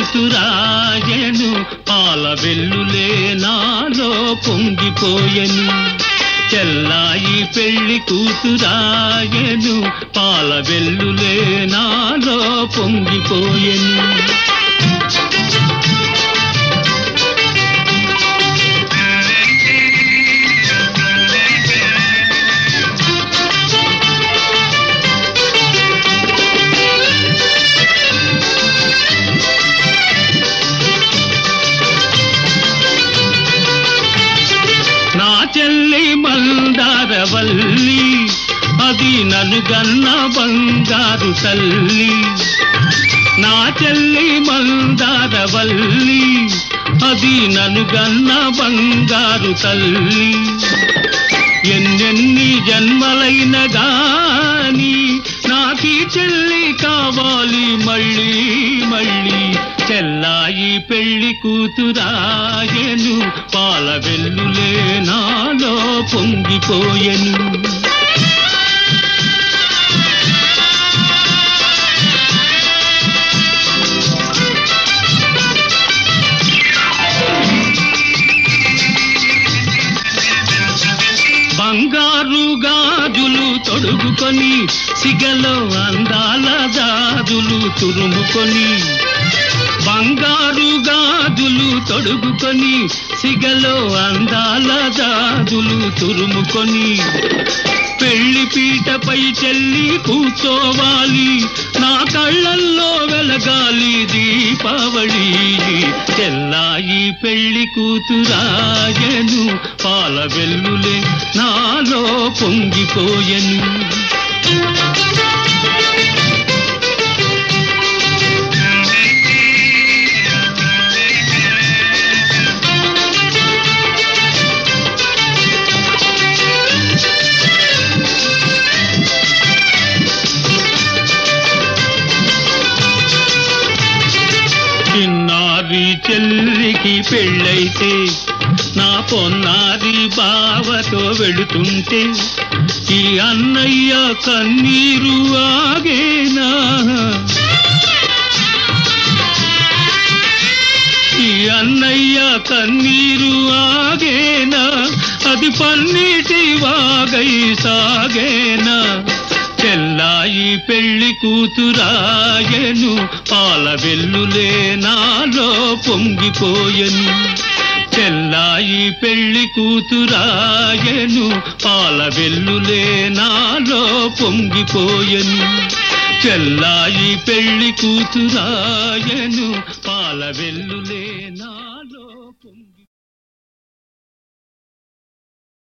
కూతురాయను పాల వెల్లులే నాలో పొంగిపోయెను చెల్లాయి పెళ్లి కూతురాయను పాల వెల్లులే నాలో పొంగిపోయెను నా చెల్లి మందారవల్లి అది నన్ను గన్న బంగారు తల్లి నా చెల్లి మందారవల్లి అది నన్ను గన్న బంగారు తల్లి ఎన్నెన్ని జన్మలైన గాని నాకీ చెల్లి కావాలి మళ్ళీ మళ్ళీ చెల్లాయి పెళ్లి కూతురాయను పాల వెల్లులే నాలో పొంగిపోయెను బంగారు గాజులు తొడుగుకొని సిగలో అందాల గాజులు తురుముకొని బంగారు గాజులు తొడుగుకొని సిగలో అందాల గాజులు తురుముకొని పెళ్లి పీటపై చెల్లి కూర్చోవాలి నా కళ్ళల్లో వెలగాలి దీపావళి చెల్లాయి పెళ్లి కూతురాయను పాల వెల్లులే నాలో పొంగిపోయెను చిన్నారి చెల్లికి పెళ్ళైతే నా పొన్నారి బావతో వెళుతుంటే ఈ అన్నయ్య కన్నీరు ఆగేనా ఈ అన్నయ్య కన్నీరు ఆగేనా అది పన్నీటి వాగై సాగేనా చెల్లాయి పెళ్లి కూతురాయను పాల వెల్లులే నాలో పొంగిపోయెను చెల్లాయి పెళ్లి కూతురాయను పాల వెల్లులే నాలో పొంగిపోయెను చెల్లాయి పెళ్లి కూతురాయను పాల వెల్లులే నా